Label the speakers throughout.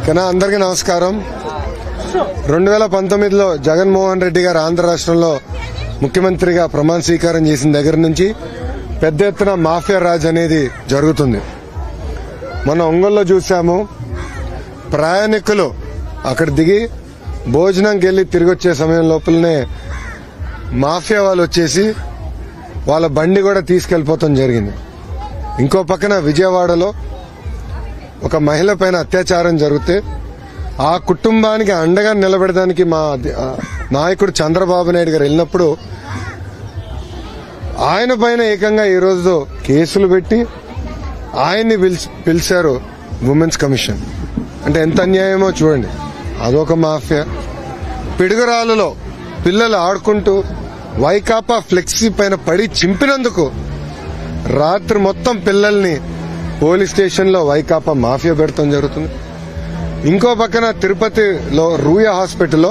Speaker 1: కన్నా అందరికీ నమస్కారం రెండు వేల పంతొమ్మిదిలో జగన్మోహన్ రెడ్డి గారు ఆంధ్ర రాష్ట్రంలో ముఖ్యమంత్రిగా ప్రమాణ స్వీకారం చేసిన దగ్గర నుంచి పెద్ద ఎత్తున మాఫియా రాజ్ అనేది జరుగుతుంది మన ఒంగోలులో చూసాము ప్రయాణికులు అక్కడ దిగి భోజనంకి వెళ్ళి తిరిగి వచ్చే సమయం లోపలనే మాఫియా వాళ్ళు వచ్చేసి వాళ్ళ బండి కూడా తీసుకెళ్లిపోతాం జరిగింది ఇంకో పక్కన విజయవాడలో ఒక మహిళ పైన అత్యాచారం జరిగితే ఆ కుటుంబానికి అండగా నిలబెడడానికి మా అధి- ఆ నాయకుడు చంద్రబాబు నాయుడు గారు వెళ్ళినప్పుడు ఆయన పైన ఏకంగా ఈరోజు కేసులు పెట్టి ఆయన్ని పిలిచి పిలిచారు ఉమెన్స్ కమిషన్ అంటే ఎంత అన్యాయమో చూడండి అదొక మాఫియా పిడుగురాలలో పిల్లలు ఆడుకుంటూ వైకాపా ఫ్లెక్సీ పైన పడి చింపినందుకు రాత్రి మొత్తం పిల్లల్ని పోలీస్ స్టేషన్లో వైకాపా మాఫియా పెడతాం జరుగుతుంది ఇంకో పక్కన తిరుపతిలో రూయ హాస్పిటల్లో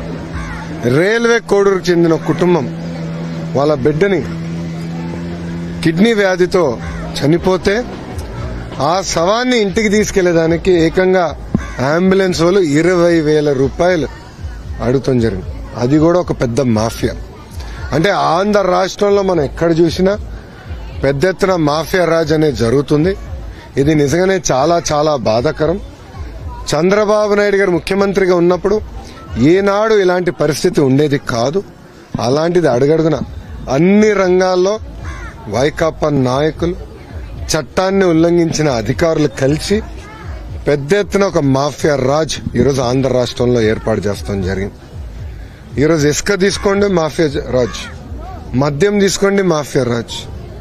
Speaker 1: రైల్వే కోడూరుకు చెందిన ఒక కుటుంబం వాళ్ళ బిడ్డని కిడ్నీ వ్యాధితో చనిపోతే ఆ శవాన్ని ఇంటికి తీసుకెళ్లేదానికి ఏకంగా అంబులెన్స్ వాళ్ళు ఇరవై వేల రూపాయలు అడుగుతాం జరిగింది అది కూడా ఒక పెద్ద మాఫియా అంటే ఆంధ్ర రాష్ట్రంలో మనం ఎక్కడ చూసినా పెద్ద ఎత్తున మాఫియా రాజ్ అనేది జరుగుతుంది ఇది నిజంగానే చాలా చాలా బాధాకరం చంద్రబాబు నాయుడు గారు ముఖ్యమంత్రిగా ఉన్నప్పుడు ఏనాడు ఇలాంటి పరిస్థితి ఉండేది కాదు అలాంటిది అడుగడుగున అన్ని రంగాల్లో వైకాపా నాయకులు చట్టాన్ని ఉల్లంఘించిన అధికారులు కలిసి పెద్ద ఎత్తున ఒక మాఫియా రాజ్ ఈరోజు ఆంధ్ర రాష్ట్రంలో ఏర్పాటు చేస్తాం జరిగింది ఈరోజు ఇసుక తీసుకోండి మాఫియా జ- రాజ్ మద్యం తీసుకోండి మాఫియా రాజ్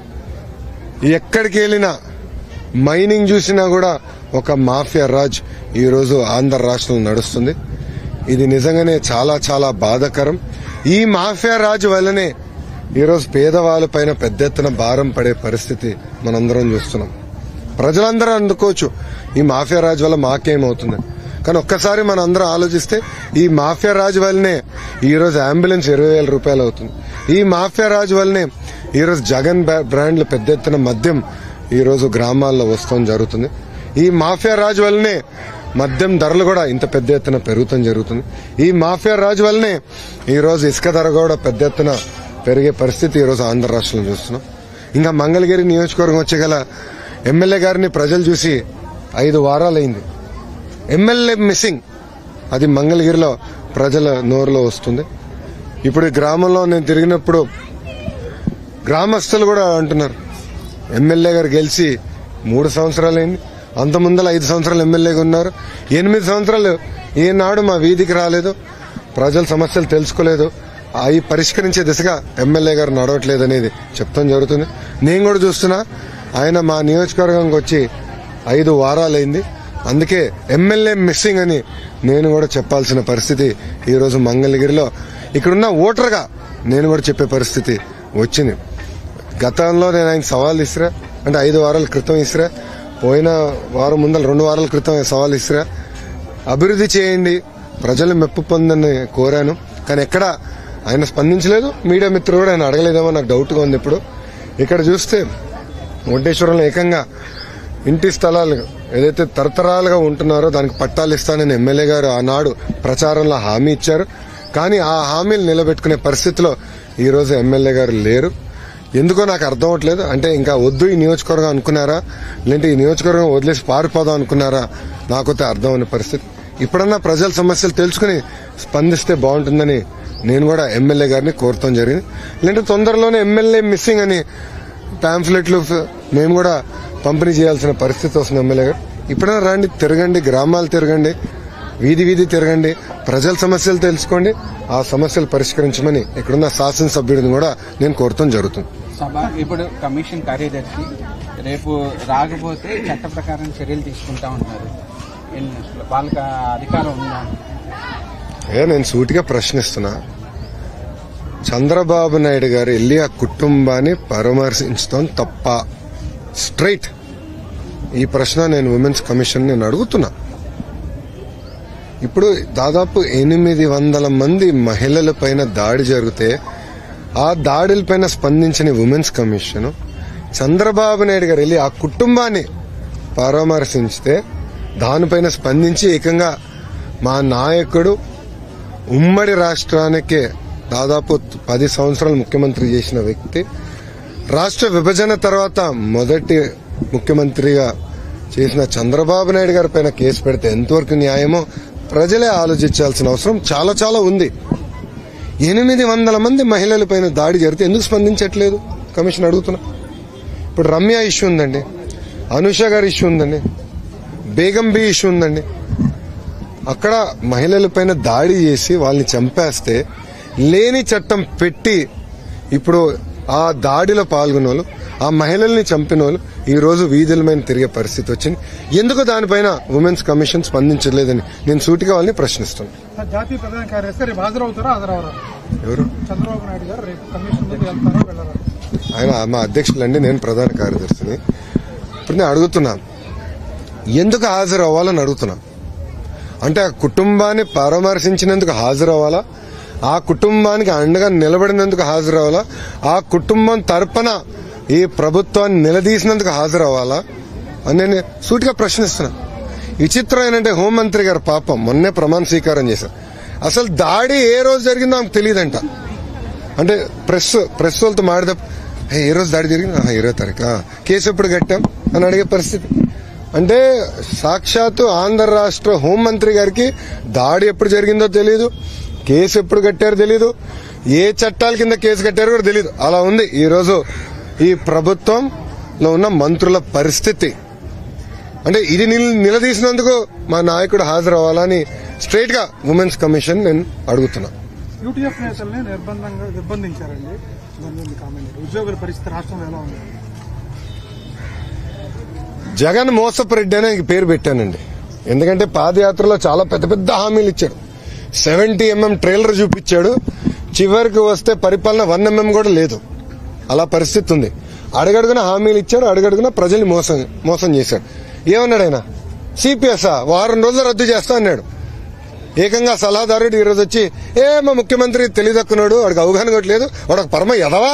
Speaker 1: ఎక్కడికి వెళ్ళినా మైనింగ్ చూసినా కూడా ఒక మాఫియా రాజ్ ఈరోజు ఆంధ్ర రాష్ట్రంలో నడుస్తుంది ఇది నిజంగానే చాలా చాలా బాధాకరం ఈ మాఫియా రాజ్ వల్లనే ఈరోజు పేదవాళ్ళ పైన పెద్ద ఎత్తున భారం పడే పరిస్థితి మనందరం చూస్తున్నాం ప్రజలందరూ అందుకోవచ్చు ఈ మాఫియా రాజ్ వల్ల మాకేమవుతుంది కానీ ఒక్కసారి మనం అందరం ఆలోచిస్తే ఈ మాఫియా రాజ్ వల్లనే ఈ రోజు అంబులెన్స్ ఇరవై వేల రూపాయలు అవుతుంది ఈ మాఫియా రాజ్ వల్లనే ఈ రోజు జగన్ బ్రా- బ్రాండ్లు పెద్ద ఎత్తున మద్యం ఈ రోజు గ్రామాల్లో వస్తాం జరుగుతుంది ఈ మాఫియా రాజ్ వల్లనే మద్యం ధరలు కూడా ఇంత పెద్ద ఎత్తున పెరుగుతాం జరుగుతుంది ఈ మాఫియా రాజ్ వల్లనే ఈ రోజు ఇసుక ధర కూడా పెద్ద ఎత్తున పెరిగే పరిస్థితి ఈ రోజు ఆంధ్ర రాష్ట్రంలో చూస్తున్నాం ఇంకా మంగళగిరి నియోజకవర్గం వచ్చే గల ఎమ్మెల్యే గారిని ప్రజలు చూసి ఐదు వారాలైంది ఎమ్మెల్యే మిస్సింగ్ అది మంగళగిరిలో ప్రజల నోరులో వస్తుంది ఇప్పుడు ఈ గ్రామంలో నేను తిరిగినప్పుడు గ్రామస్తులు కూడా అంటున్నారు ఎమ్మెల్యే గారు గెలిచి మూడు సంవత్సరాలైంది అంత ముందల ఐదు సంవత్సరాలు ఎమ్మెల్యేగా ఉన్నారు ఎనిమిది సంవత్సరాలు ఏనాడు మా వీధికి రాలేదు ప్రజల సమస్యలు తెలుసుకోలేదు అవి పరిష్కరించే దిశగా ఎమ్మెల్యే గారు నడవట్లేదు అనేది చెప్తాం జరుగుతుంది నేను కూడా చూస్తున్నా ఆయన మా నియోజకవర్గంకి వచ్చి ఐదు వారాలైంది అందుకే ఎమ్మెల్యే మిస్సింగ్ అని నేను కూడా చెప్పాల్సిన పరిస్థితి ఈ రోజు మంగళగిరిలో ఇక్కడున్న ఓటర్గా నేను కూడా చెప్పే పరిస్థితి వచ్చింది గతంలో నేను ఆయన సవాల్ ఇసిరా అంటే ఐదు వారాల క్రితం ఇసిరా పోయిన వారం ముందర రెండు వారాల క్రితం సవాల్ ఇసిరా అభివృద్ధి చేయండి ప్రజలు మెప్పు పొందని కోరాను కానీ ఎక్కడ ఆయన స్పందించలేదు మీడియా మిత్రులు కూడా ఆయన అడగలేదేమో నాకు డౌట్గా ఉంది ఇప్పుడు ఇక్కడ చూస్తే ఒడ్డేశ్వరంలో ఏకంగా ఇంటి స్థలాలు ఏదైతే తరతరాలుగా ఉంటున్నారో దానికి పట్టాలు ఇస్తానని ఎమ్మెల్యే గారు ఆనాడు ప్రచారంలో హామీ ఇచ్చారు కానీ ఆ హామీలు నిలబెట్టుకునే పరిస్థితిలో ఈ రోజు ఎమ్మెల్యే గారు లేరు ఎందుకో నాకు అర్థం అవట్లేదు అంటే ఇంకా వద్దు ఈ నియోజకవర్గం అనుకున్నారా లేదంటే ఈ నియోజకవర్గం వదిలేసి పారిపోదాం అనుకున్నారా నాకైతే అర్థం అనే పరిస్థితి ఇప్పుడన్నా ప్రజల సమస్యలు తెలుసుకుని స్పందిస్తే బాగుంటుందని నేను కూడా ఎమ్మెల్యే గారిని కోరటం జరిగింది లేదంటే తొందరలోనే ఎమ్మెల్యే మిస్సింగ్ అని పాంఫ్లెట్లు ఫ- మేము కూడా పంపిణీ చేయాల్సిన పరిస్థితి వస్తుంది ఎమ్మెల్యే గారు ఇప్పుడైనా రండి తిరగండి గ్రామాలు తిరగండి వీధి వీధి తిరగండి ప్రజల సమస్యలు తెలుసుకోండి ఆ సమస్యలు పరిష్కరించమని ఇక్కడున్న శాసనసభ్యుడిని కూడా నేను కోరటం జరుగుతుంది
Speaker 2: సభ ఇప్పుడు కమిషన్ కార్యదర్శి రేపు రాకపోతే చట్ట ప్రకారం చర్యలు తీసుకుంటా ఉంటారు ఎన్ని- వాళ్ళకి ఆ అధికారం ఉందా
Speaker 1: ఏ నేను సూటిగా ప్రశ్నిస్తున్నా చంద్రబాబు నాయుడు గారు వెళ్ళి ఆ కుటుంబాన్ని పరామర్శించడం తప్ప స్ట్రైట్ ఈ ప్రశ్న నేను ఉమెన్స్ కమిషన్ నేను అడుగుతున్నా ఇప్పుడు దాదాపు ఎనిమిది వందల మంది మహిళల పైన దాడి జరిగితే ఆ దాడులపైన స్పందించిన ఉమెన్స్ కమిషన్ చంద్రబాబు నాయుడు గారు వెళ్ళి ఆ కుటుంబాన్ని పరామర్శించితే దానిపైన స్పందించి ఏకంగా మా నాయకుడు ఉమ్మడి రాష్ట్రానికే దాదాపు పది సంవత్సరాలు ముఖ్యమంత్రి చేసిన వ్యక్తి రాష్ట్ర విభజన తర్వాత మొదటి ముఖ్యమంత్రిగా చేసిన చంద్రబాబు నాయుడు గారి పైన కేసు పెడితే ఎంతవరకు న్యాయమో ప్రజలే ఆలోచించాల్సిన అవసరం చాలా చాలా ఉంది ఎనిమిది వందల మంది మహిళల పైన దాడి జరిగితే ఎందుకు స్పందించట్లేదు కమిషన్ అడుగుతున్నా ఇప్పుడు రమ్య ఇష్యూ ఉందండి అనుష గారి ఇష్యూ ఉందండి బేగం బి ఇష్యూ ఉందండి అక్కడ మహిళల పైన దాడి చేసి వాళ్ళని చంపేస్తే లేని చట్టం పెట్టి ఇప్పుడు ఆ దాడిలో పాల్గొన్న వాళ్ళు ఆ మహిళల్ని చంపిన వాళ్ళు ఈ రోజు వీధుల మీద తిరిగే పరిస్థితి వచ్చింది ఎందుకు దానిపైన ఉమెన్స్ కమిషన్ స్పందించలేదని నేను సూటిగా వాళ్ళని ప్రశ్నిస్తున్నాను
Speaker 3: జాతీయ ప్రధాన కార్యదర్శి రేపు హాజరవుతారా హాజరవరా
Speaker 1: ఎవరు
Speaker 3: చంద్రబాబు నాయుడు గారు రేపు కమిషన్ ముందు వెళ్తారా వెళ్ళరా
Speaker 1: ఆయన మా అధ్యక్షులండి నేను ప్రధాన కార్యదర్శిని ఇప్పుడు నేను అడుగుతున్నా ఎందుకు హాజరు అవ్వాలని అడుగుతున్నా అంటే ఆ కుటుంబాన్ని పరామర్శించినందుకు హాజరు అవ్వాలా ఆ కుటుంబానికి అండగా నిలబడినందుకు హాజరు అవ్వాలా ఆ కుటుంబం తరపున ఈ ప్రభుత్వాన్ని నిలదీసినందుకు హాజరు అవ్వాలా అని నేను సూటిగా ప్రశ్నిస్తున్నా విచిత్రం ఏంటంటే హోంమంత్రి గారు పాపం మొన్నే ప్రమాణ స్వీకారం చేశారు అసలు దాడి ఏ రోజు జరిగిందో ఆమెకు తెలియదంట అంటే ప్రెస్ ప్రెస్ వాళ్ళతో మాడితే "హే, ఏ రోజు దాడి జరిగింది "ఆహా, ఇరవై తారీఖు ఆ, కేసు ఎప్పుడు కట్టాం అని అడిగే పరిస్థితి అంటే సాక్షాత్తు ఆంధ్ర రాష్ట్ర హోంమంత్రి గారికి దాడి ఎప్పుడు జరిగిందో తెలియదు కేసు ఎప్పుడు కట్టారో తెలియదు ఏ చట్టాల కింద కేసు కట్టారో కూడా తెలియదు అలా ఉంది ఈ రోజు ఈ ప్రభుత్వంలో ఉన్న మంత్రుల పరిస్థితి అంటే ఇది నిల్- నిలదీసినందుకు మా నాయకుడు హాజరు అవ్వాలని స్ట్రైట్ గా ఉమెన్స్ కమిషన్ నేను అడుగుతున్నా
Speaker 3: యూటీఎఫ్ నేతల్ని నిర్బంధంగా నిర్బంధించారండి దాని మీద మీ కామెంట్ ఉద్యోగుల పరిస్థితి రాష్ట్రంలో ఎలా ఉంది
Speaker 1: జగన్ మోసపు రెడ్డి అనే ఆయనకి పేరు పెట్టానండి ఎందుకంటే పాదయాత్రలో చాలా పెద్ద పెద్ద హామీలు ఇచ్చాడు సెవెంటీ ఎంఎం ట్రైలర్ చూపించాడు చివరికి వస్తే పరిపాలన వన్ ఎంఎం కూడా లేదు అలా పరిస్థితి ఉంది అడుగడుగున హామీలు ఇచ్చాడు అడుగడుగున ప్రజల్ని మోసం మోసం చేశాడు ఏమన్నాడు ఆయన సిపిఎస్ వారం రోజులు రద్దు చేస్తా అన్నాడు ఏకంగా సలహాదారుడు ఈ రోజు వచ్చి ఏ మా ముఖ్యమంత్రి తెలియదక్కున్నాడు వాడికి అవగాహన కూడా లేదు వాడు ఒక పరమ ఎదవా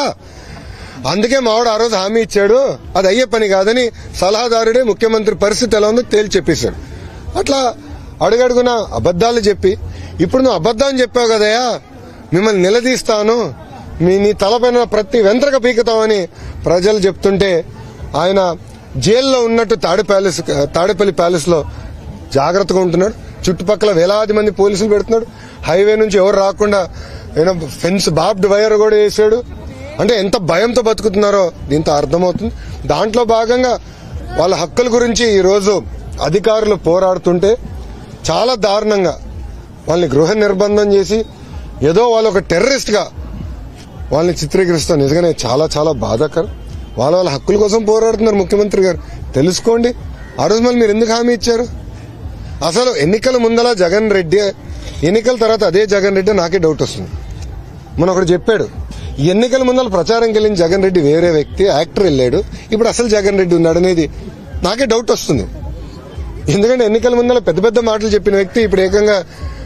Speaker 1: అందుకే మావాడు ఆ రోజు హామీ ఇచ్చాడు అది అయ్యే పని కాదని సలహాదారుడే ముఖ్యమంత్రి పరిస్థితి ఎలా ఉందో తేల్చి చెప్పేశాడు అట్లా అడుగడుగున అబద్దాలు చెప్పి ఇప్పుడు నువ్వు అబద్దం చెప్పావు కదయా మిమ్మల్ని నిలదీస్తాను మీ నీ తలపైన ప్రతి వెంట్రక పీకుతామని ప్రజలు చెప్తుంటే ఆయన జైల్లో ఉన్నట్టు తాడి ప్యాలెస్ తాడేపల్లి ప్యాలెస్ లో జాగ్రత్తగా ఉంటున్నాడు చుట్టుపక్కల వేలాది మంది పోలీసులు పెడుతున్నాడు హైవే నుంచి ఎవరు రాకుండా ఏదో ఫెన్స్ బాబ్డ్ వైర్ కూడా వేసాడు అంటే ఎంత భయంతో బతుకుతున్నారో దీంతో అర్థమవుతుంది దాంట్లో భాగంగా వాళ్ళ హక్కుల గురించి ఈ రోజు అధికారులు పోరాడుతుంటే చాలా దారుణంగా వాళ్ళని గృహ నిర్బంధం చేసి ఏదో వాళ్ళు ఒక టెర్రరిస్ట్ గా వాళ్ళని చిత్రీకరిస్తాం నిజంగానే చాలా చాలా బాధాకరం వాళ్ళ వాళ్ళ హక్కుల కోసం పోరాడుతున్నారు ముఖ్యమంత్రి గారు తెలుసుకోండి ఆ రోజు మళ్ళీ మీరు ఎందుకు హామీ ఇచ్చారు అసలు ఎన్నికల ముందల జగన్ రెడ్డి ఎన్నికల తర్వాత అదే జగన్ రెడ్డి నాకే డౌట్ వస్తుంది మన ఒకడు చెప్పాడు ఈ ఎన్నికల ముందల ప్రచారంకి వెళ్ళిన జగన్ రెడ్డి వేరే వ్యక్తి యాక్టర్ వెళ్ళాడు ఇప్పుడు అసలు జగన్ రెడ్డి ఉన్నాడు అనేది నాకే డౌట్ వస్తుంది ఎందుకంటే ఎన్నికల ముందల పెద్ద పెద్ద మాటలు చెప్పిన వ్యక్తి ఇప్పుడు ఏకంగా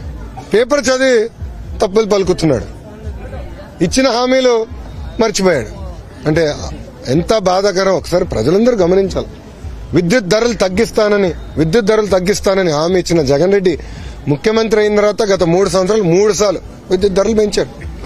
Speaker 1: పేపర్ చదివి తప్పులు పలుకుతున్నాడు ఇచ్చిన హామీలు మర్చిపోయాడు అంటే ఎంత బాధాకరం ఒకసారి ప్రజలందరూ గమనించాలి విద్యుత్ ధరలు తగ్గిస్తానని విద్యుత్ ధరలు తగ్గిస్తానని హామీ ఇచ్చిన జగన్ రెడ్డి ముఖ్యమంత్రి అయిన తర్వాత గత మూడు సంవత్సరాలు మూడు సార్లు విద్యుత్ ధరలు పెంచారు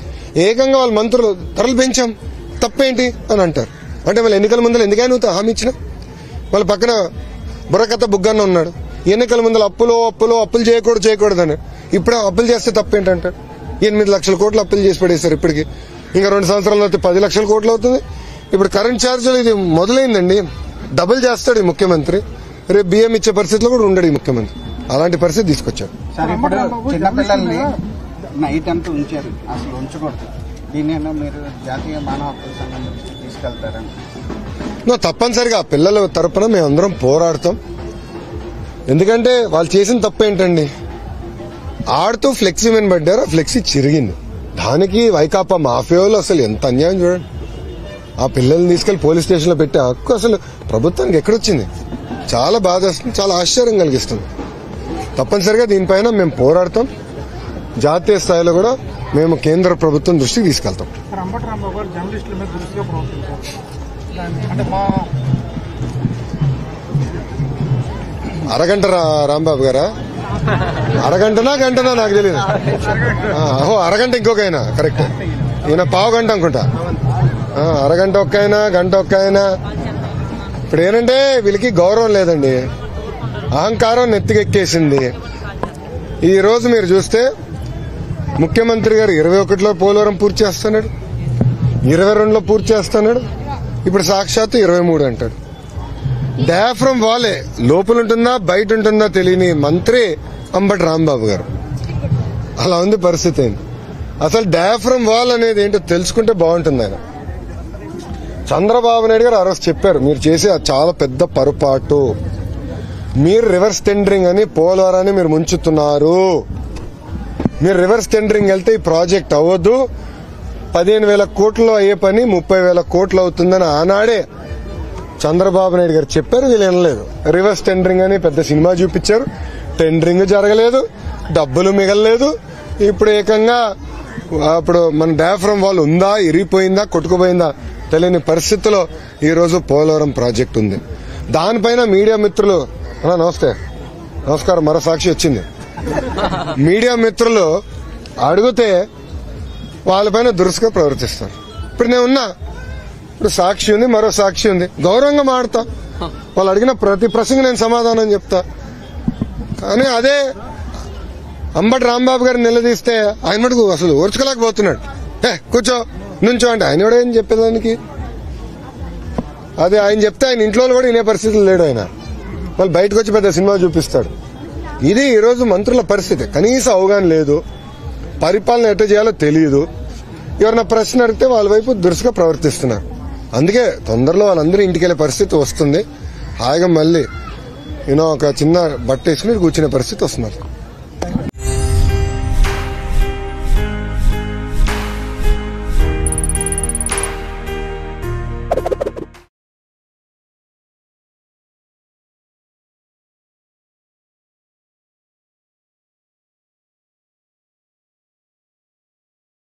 Speaker 1: ఏకంగా వాళ్ళ మంత్రులు ధరలు పెంచాం తప్పేంటి అని అంటారు అంటే వాళ్ళ ఎన్నికల ముందర ఎందుకైనా నువ్వు హామీ ఇచ్చిన వాళ్ళ పక్కన బుర్రకథ బుగ్గన్న ఉన్నాడు ఎన్నికల ముందర అప్పులు అప్పులు అప్పులు చేయకూడదు చేయకూడదని ఇప్పుడు అప్పులు చేస్తే తప్పేంటంటాడు ఎనిమిది లక్షల కోట్లు అప్పులు చేసి పడేశారు ఇప్పటికి ఇంకా రెండు సంవత్సరాలు అయితే పది లక్షల కోట్లు అవుతుంది ఇప్పుడు కరెంట్ ఛార్జీలు ఇది మొదలైందండి డబుల్ చేస్తాడు ఈ ముఖ్యమంత్రి రేపు బియ్యం ఇచ్చే పరిస్థితిలో కూడా ఉండడు ఈ ముఖ్యమంత్రి అలాంటి పరిస్థితి తీసుకొచ్చాడు
Speaker 2: సార్ ఇప్పుడు చిన్నపిల్లల్ని నైట్ అంతా ఉంచారు అసలు ఉంచకూడదు దీన్ని మీరు జాతీయ మానవ హక్కుల సంఘం దృష్టికి తీసుకెళ్తారని
Speaker 1: నువ్వు తప్పనిసరిగా ఆ పిల్లల తరపున మేమందరం పోరాడతాం ఎందుకంటే వాళ్ళు చేసిన తప్పు ఏంటండి ఆడుతూ ఫ్లెక్సీ మీద పడ్డారు ఆ ఫ్లెక్సీ చిరిగింది దానికి వైకాపా మాఫియాలో అసలు ఎంత అన్యాయం చూడండి ఆ పిల్లల్ని తీసుకెళ్లి పోలీస్ స్టేషన్ లో పెట్టే హక్కు అసలు ప్రభుత్వానికి ఎక్కడొచ్చింది చాలా బాధ వస్తుంది చాలా ఆశ్చర్యం కలిగిస్తుంది తప్పనిసరిగా దీనిపైన మేము పోరాడతాం జాతీయ స్థాయిలో కూడా మేము కేంద్ర ప్రభుత్వం దృష్టికి తీసుకెళ్తాం
Speaker 3: సార్ అంబటి రాంబాబు గారు జర్నలిస్టుల మీద దురుసుగా ప్రవర్తించారు దాన్ని- అంటే మా
Speaker 1: అరగంట రా- రాంబాబు గారా అరగంటనా గంటనా నాకు తెలియదు ఆ, ఓహో అరగంట ఇంకొక ఆయన కరెక్ట్ ఈయన పావు గంట అనుకుంటా ఆ, అరగంట ఒక్క ఆయన గంట ఒక్క ఆయన ఇప్పుడు ఏంటంటే వీళ్ళకి గౌరవం లేదండి అహంకారం నెత్తికెక్కేసింది ఈ రోజు మీరు చూస్తే ముఖ్యమంత్రి గారు ఇరవై ఒకటిలో పోలవరం పూర్తి చేస్తున్నాడు ఇరవై రెండులో పూర్తి చేస్తున్నాడు ఇప్పుడు సాక్షాత్తు ఇరవై మూడు అంటాడు డయాఫ్రమ్ వాలే లోపల ఉంటుందా బయట ఉంటుందా తెలియని మంత్రి అంబటి రాంబాబు గారు అలా ఉంది పరిస్థితి ఏంటి అసలు డయాఫ్రమ్ వాల్ అనేది ఏంటో తెలుసుకుంటే బాగుంటుంది ఆయన చంద్రబాబు నాయుడు గారు ఆ రోజు చెప్పారు మీరు చేసే అది చాలా పెద్ద పొరపాటు మీరు రివర్స్ టెండరింగ్ అని పోలవరాన్ని మీరు ముంచుతున్నారు మీరు రివర్స్ టెండరింగ్ వెళ్తే ఈ ప్రాజెక్ట్ అవ్వదు పదిహేను వేల కోట్లలో అయ్యే పని ముప్పై వేల కోట్లు అవుతుందని ఆనాడే చంద్రబాబు నాయుడు గారు చెప్పారు వీళ్ళు వినలేదు రివర్స్ టెండరింగ్ అని పెద్ద సినిమా చూపించారు టెండరింగ్ జరగలేదు డబ్బులు మిగలలేదు ఇప్పుడు ఏకంగా అప్పుడు మన డయాఫ్రమ్ వాల్ ఉందా ఇరిగిపోయిందా కొట్టుకుపోయిందా తెలియని పరిస్థితిలో ఈ రోజు పోలవరం ప్రాజెక్ట్ ఉంది దానిపైన మీడియా మిత్రులు అన్నా నమస్తే నమస్కారం మరో సాక్షి వచ్చింది మీడియా మిత్రులు అడిగితే వాళ్ళపైన దురుసుగా ప్రవర్తిస్తారు ఇప్పుడు నేను ఉన్నా ఇప్పుడు సాక్షి ఉంది మరో సాక్షి ఉంది గౌరవంగా మాడతా వాళ్ళు అడిగిన ప్రతి ప్రశ్నకు నేను సమాధానం చెప్తా కానీ అదే అంబటి రాంబాబు గారిని నిలదీస్తే ఆయన మటుకు అసలు ఓర్చుకోలేకపోతున్నాడు ఏ కూర్చో నుంచో అంటే ఆయన కూడా ఏం చెప్పేదానికి అదే ఆయన చెప్తే ఆయన ఇంట్లో కూడా వినే పరిస్థితులు లేడు ఆయన వాళ్ళు బయటకు వచ్చి పెద్ద సినిమా చూపిస్తాడు ఇది ఈరోజు మంత్రుల పరిస్థితి కనీస అవగాహన లేదు పరిపాలన ఎట్ట చేయాలో తెలియదు ఎవరైనా ప్రశ్న అడిగితే వాళ్ళ వైపు దురుసుగా ప్రవర్తిస్తున్నారు అందుకే తొందరలో వాళ్ళందరూ ఇంటికి వెళ్ళే పరిస్థితి వస్తుంది హాయిగా మళ్ళీ యూనో ఒక చిన్న బట్ట వేసుకుని కూర్చునే పరిస్థితి వస్తున్నారు